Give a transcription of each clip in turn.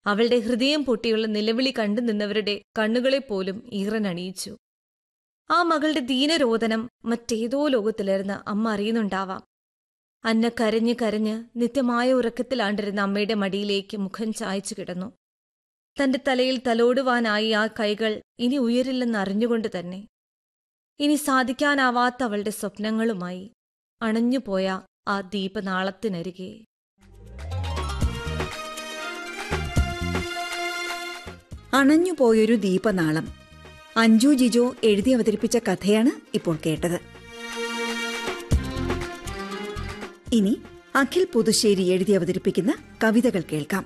അവളുടെ ഹൃദയം പൊട്ടിയുള്ള നിലവിളി കണ്ടു നിന്നവരുടെ കണ്ണുകളെപ്പോലും ഈറനണിയിച്ചു ആ മകളുടെ ദീനരോദനം മറ്റേതോ ലോകത്തിലിരുന്ന് അമ്മ അറിയുന്നുണ്ടാവാം അന്ന കരഞ്ഞ് കരഞ്ഞ് നിത്യമായ ഉറക്കത്തിലാണ്ടിരുന്ന അമ്മയുടെ മടിയിലേക്ക് മുഖം ചായച്ചു കിടന്നു തന്റെ തലയിൽ തലോടുവാനായി ആ കൈകൾ ഇനി ഉയരില്ലെന്ന് അറിഞ്ഞുകൊണ്ട് തന്നെ ഇനി സാധിക്കാനാവാത്ത അവളുടെ സ്വപ്നങ്ങളുമായി അണഞ്ഞുപോയ ആ ദീപനാളത്തിനരികെ അണഞ്ഞുപോയൊരു ദീപനാളം അഞ്ജു ജിജോ എഴുതി അവതരിപ്പിച്ച കഥയാണ് ഇപ്പോൾ കേട്ടത് ഇനി അഖിൽ പുതുശ്ശേരി എഴുതി അവതരിപ്പിക്കുന്ന കവിതകൾ കേൾക്കാം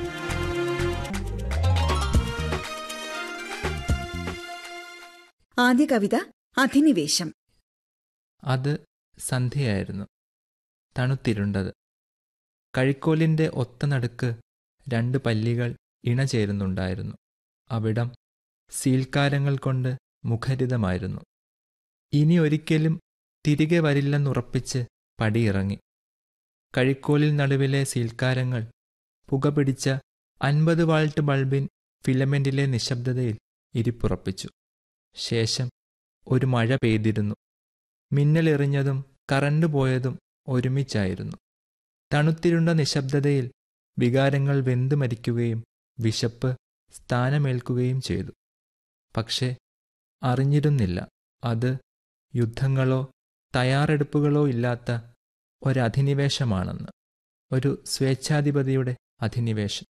ആദ്യ കവിത അധിനിവേശം അത് സന്ധ്യയായിരുന്നു തണുത്തിരുണ്ടത് കഴിക്കോലിന്റെ ഒത്ത നടുക്ക് രണ്ട് പല്ലികൾ ഇണചേരുന്നുണ്ടായിരുന്നു അവിടം സീൽക്കാരങ്ങൾ കൊണ്ട് മുഖരിതമായിരുന്നു ഇനി ഒരിക്കലും തിരികെ വരില്ലെന്നുറപ്പിച്ച് പടിയിറങ്ങി കഴിക്കോലിൽ നടുവിലെ സീൽക്കാരങ്ങൾ പുകപിടിച്ച അൻപത് വാൾട്ട് ബൾബിൻ ഫിലമെന്റിലെ നിശബ്ദതയിൽ ഇരിപ്പുറപ്പിച്ചു ശേഷം ഒരു മഴ പെയ്തിരുന്നു മിന്നലെറിഞ്ഞതും കറണ്ട് പോയതും ഒരുമിച്ചായിരുന്നു തണുത്തിരുണ്ട നിശബ്ദതയിൽ വികാരങ്ങൾ വെന്തു മരിക്കുകയും വിശപ്പ് സ്ഥാനമേൽക്കുകയും ചെയ്തു പക്ഷേ അറിഞ്ഞിരുന്നില്ല അത് യുദ്ധങ്ങളോ തയ്യാറെടുപ്പുകളോ ഇല്ലാത്ത ഒരധിനിവേശമാണെന്ന് ഒരു സ്വേച്ഛാധിപതിയുടെ അധിനിവേശം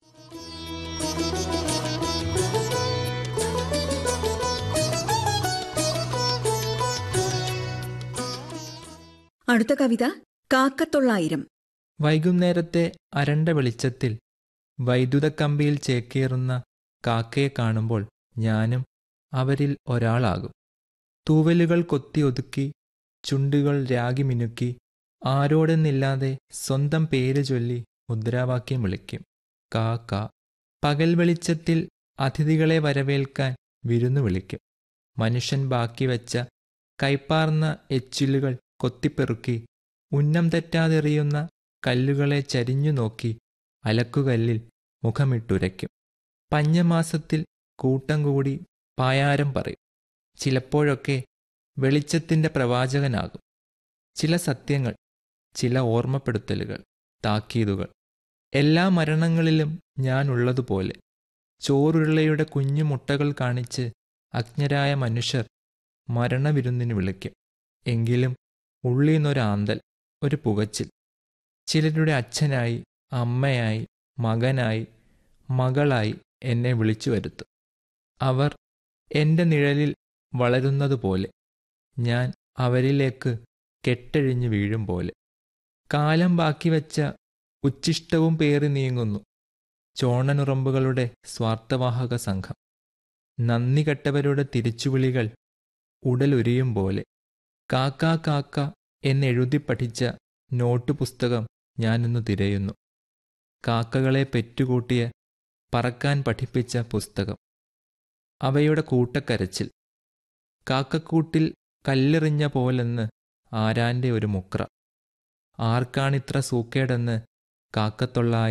അടുത്ത കവിത കാക്കത്തൊള്ളായിരം വൈകുന്നേരത്തെ അരണ്ട വെളിച്ചത്തിൽ വൈദ്യുതക്കമ്പിയിൽ ചേക്കേറുന്ന കാക്കയെ കാണുമ്പോൾ ഞാനും അവരിൽ ഒരാളാകും തൂവലുകൾ കൊത്തി ഒതുക്കി ചുണ്ടുകൾ രാഗി മിനുക്കി ആരോടെന്നില്ലാതെ സ്വന്തം പേര് ചൊല്ലി മുദ്രാവാക്യം വിളിക്കും കാ കാ പകൽ വെളിച്ചത്തിൽ അതിഥികളെ വരവേൽക്കാൻ വിരുന്നു വിളിക്കും മനുഷ്യൻ ബാക്കി വെച്ച കൈപ്പാർന്ന എച്ചിലുകൾ കൊത്തിപ്പെറുക്കി ഉന്നം തെറ്റാതെറിയുന്ന കല്ലുകളെ ചരിഞ്ഞു നോക്കി അലക്കുകല്ലിൽ മുഖമിട്ടുരയ്ക്കും പഞ്ഞമാസത്തിൽ കൂട്ടം കൂടി പായാരം പറയും ചിലപ്പോഴൊക്കെ വെളിച്ചത്തിൻ്റെ പ്രവാചകനാകും ചില സത്യങ്ങൾ ചില ഓർമ്മപ്പെടുത്തലുകൾ താക്കീതുകൾ എല്ലാ മരണങ്ങളിലും ഞാൻ ഉള്ളതുപോലെ ചോറുരുളയുടെ കുഞ്ഞു മുട്ടകൾ കാണിച്ച് അജ്ഞരായ മനുഷ്യർ മരണവിരുന്നിന് വിളിക്കും എങ്കിലും ഉള്ളീന്നൊരാന്തൽ ഒരു പുകച്ചിൽ ചിലരുടെ അച്ഛനായി അമ്മയായി മകനായി മകളായി എന്നെ വിളിച്ചു വരുത്തും അവർ എൻ്റെ നിഴലിൽ വളരുന്നതുപോലെ ഞാൻ അവരിലേക്ക് കെട്ടഴിഞ്ഞു വീഴും പോലെ കാലം ബാക്കി വെച്ച ഉച്ഛിഷ്ടവും പേറി നീങ്ങുന്നു ചോണനുറമ്പുകളുടെ സ്വാർത്ഥവാഹക സംഘം നന്ദി കെട്ടവരുടെ തിരിച്ചുവിളികൾ ഉടലൊരിയും പോലെ കാക്ക കാക്ക എന്നെഴുതി പഠിച്ച നോട്ട് പുസ്തകം ഞാനിന്ന് തിരയുന്നു കാക്കകളെ പെറ്റുകൂട്ടിയ പറക്കാൻ പഠിപ്പിച്ച പുസ്തകം അവയുടെ കൂട്ടക്കരച്ചിൽ കാക്കക്കൂട്ടിൽ കല്ലെറിഞ്ഞ പോലെന്ന് ആരാന്റെ ഒരു മുക്ര ആർക്കാണിത്ര സൂക്കേടെന്ന് കാക്കത്തൊള്ളായി